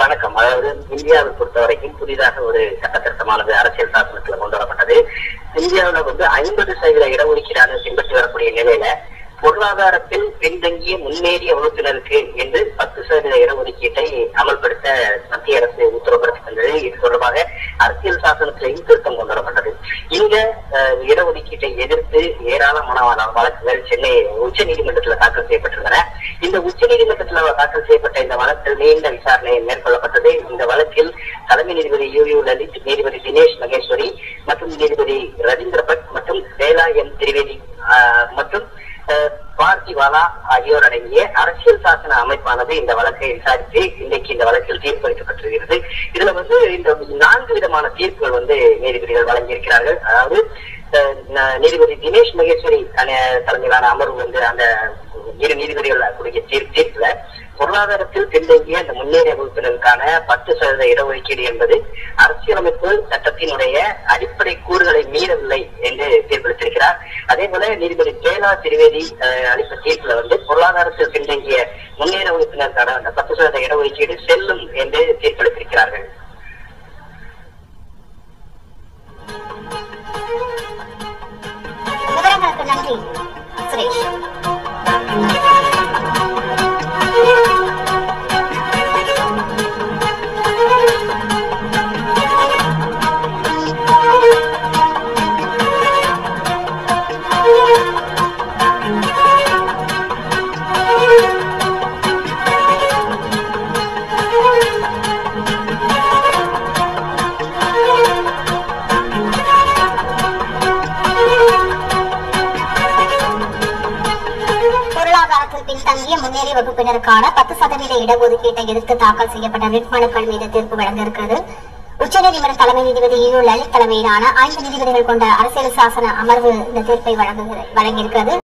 வணக்கம் அதாவது இந்தியாவை பொறுத்த வரைக்கும் புதிதாக ஒரு சட்ட திருத்தமானது அரசியல் சாசனத்துல கொண்டு வரப்பட்டது இந்தியாவுல வந்து ஐம்பது சதவீத இடஒதுக்கீடான பின்பற்றி வரக்கூடிய நிலையில பொருளாதாரத்தில் பின்தங்கிய முன்னேறிய வகுப்பினருக்கு என்று பத்து சதவீத இடஒதுக்கீட்டை அமல்படுத்த மத்திய அரசு உத்தரவு பிறப்பித்தது இது தொடர்பாக அரசியல் சாசனத்திலையும் திருத்தம் கொண்டு வரப்பட்டது இந்த அஹ், இடஒதுக்கீட்டை எதிர்த்து ஏராளமான வழக்குகள் சென்னை உச்ச நீதிமன்றத்தில் தாக்கல் செய்யப்பட்டிருந்தன இந்த உச்ச நீதிமன்றத்தில் தாக்கல் செய்யப்பட்ட இந்த வழக்கில் நீண்ட விசாரணை மேற்கொள்ளப்பட்டது இந்த வழக்கில் தலைமை நீதிபதி யூ யூ லலித் நீதிபதி தினேஷ் மகேஸ்வரி மற்றும் நீதிபதி ரவீந்திர பட் மற்றும் வேலா எம் திரிவேதி ஆஹ், மற்றும் ஆஹ், பார்த்திவாலா ஆகியோர் அடங்கிய அரசியல் சாசன அமைப்பானது இந்த வழக்கை விசாரித்து இன்றைக்கு இந்த வழக்கில் தீர்ப்பளிக்கப்பட்டிருக்கிறது இதுல வந்து இந்த நான்கு விதமான தீர்ப்புகள் வந்து நீதிபதிகள் வழங்கியிருக்கிறார்கள் அதாவது அஹ், ந- நீதிபதி தினேஷ் மகேஸ்வரி அஹ், தலைமையிலான அமர்வு வந்து அந்த இரு நீதிபதிகள் கூடிய தீர் தீர்ப்புல பொருளாதாரத்தில் பின்தங்கிய அந்த முன்னேறிய வகுப்பினருக்கான பத்து சதவீத இடஒதுக்கீடு என்பது அரசியலமைப்பு சட்டத்தினுடைய அடிப்படை கூறுகளை மீறவில்லை என்று தீர்ப்பளித்திருக்கிறார் அதே போல நீதிபதி கேலா திரிவேதி அஹ், அளித்த தீர்ப்புல வந்து பொருளாதாரத்தில் பின்தங்கிய முன்னேற வகுப்பினருக்கான அந்த பத்து சதவீத இடஒதுக்கீடு செல்லும் என்று தீர்ப்பளித்திருக்கிறார்கள் விவரங்களுக்கு நன்றி சுரேஷ் பொருளாதாரத்தில் பின்தங்கிய முன்னேறிய வகுப்பினருக்கான பத்து சதவீத இடஒதுக்கீட்டை எதிர்த்து தாக்கல் செய்யப்பட்ட ரிட் மனுக்கள் மீது தீர்ப்பு வழங்க இருக்கிறது உச்சநீதிமன்ற தலைமை நீதிபதி ஈரோ லலித் தலைமையிலான ஐந்து நீதிபதிகள் கொண்ட அரசியல் சாசன அமர்வு இந்த தீர்ப்பை வழங்குகிறது வழங்கியிருக்கிறது